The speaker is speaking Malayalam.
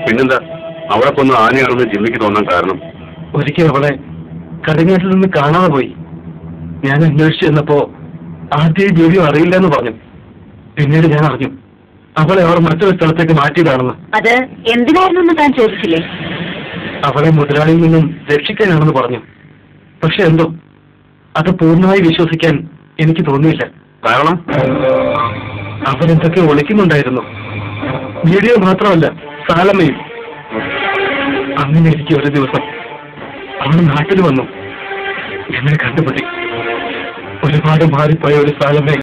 പിന്നെന്താ അവിടെ കൊന്ന് ആനയാണെന്ന് ജിമ്മിക്ക് തോന്നാൻ കാരണം ഒരിക്കൽ അവളെ കടിഞ്ഞാറ്റിൽ നിന്ന് കാണാതെ പോയി ഞാൻ അന്വേഷിച്ചു ചെന്നപ്പോ ആദ്യം ഈ വീഡിയോ അറിയില്ല എന്ന് പറഞ്ഞു പിന്നീട് ഞാൻ അറിഞ്ഞു അവളെ അവർ മറ്റൊരു സ്ഥലത്തേക്ക് മാറ്റിയതാണെന്ന് അത് എന്തിനായിരുന്നു എന്ന് താൻ ചോദിച്ചില്ലേ അവളെ മുതലാളിയിൽ നിന്നും രക്ഷിക്കാനാണെന്ന് പറഞ്ഞു പക്ഷെ എന്തോ അത് പൂർണ്ണമായി വിശ്വസിക്കാൻ എനിക്ക് തോന്നിയില്ല കാരണം അവരെന്തൊക്കെ ഒളിക്കുന്നുണ്ടായിരുന്നു വീഡിയോ മാത്രമല്ല സാലമ്മയും അങ്ങനെ ഇരിക്കെ ഒരു ദിവസം അവൾ നാട്ടിൽ വന്നു എന്നെ കണ്ടുപിടി ഒരുപാട് മാറിപ്പോയ ഒരു സാലമ്മയെ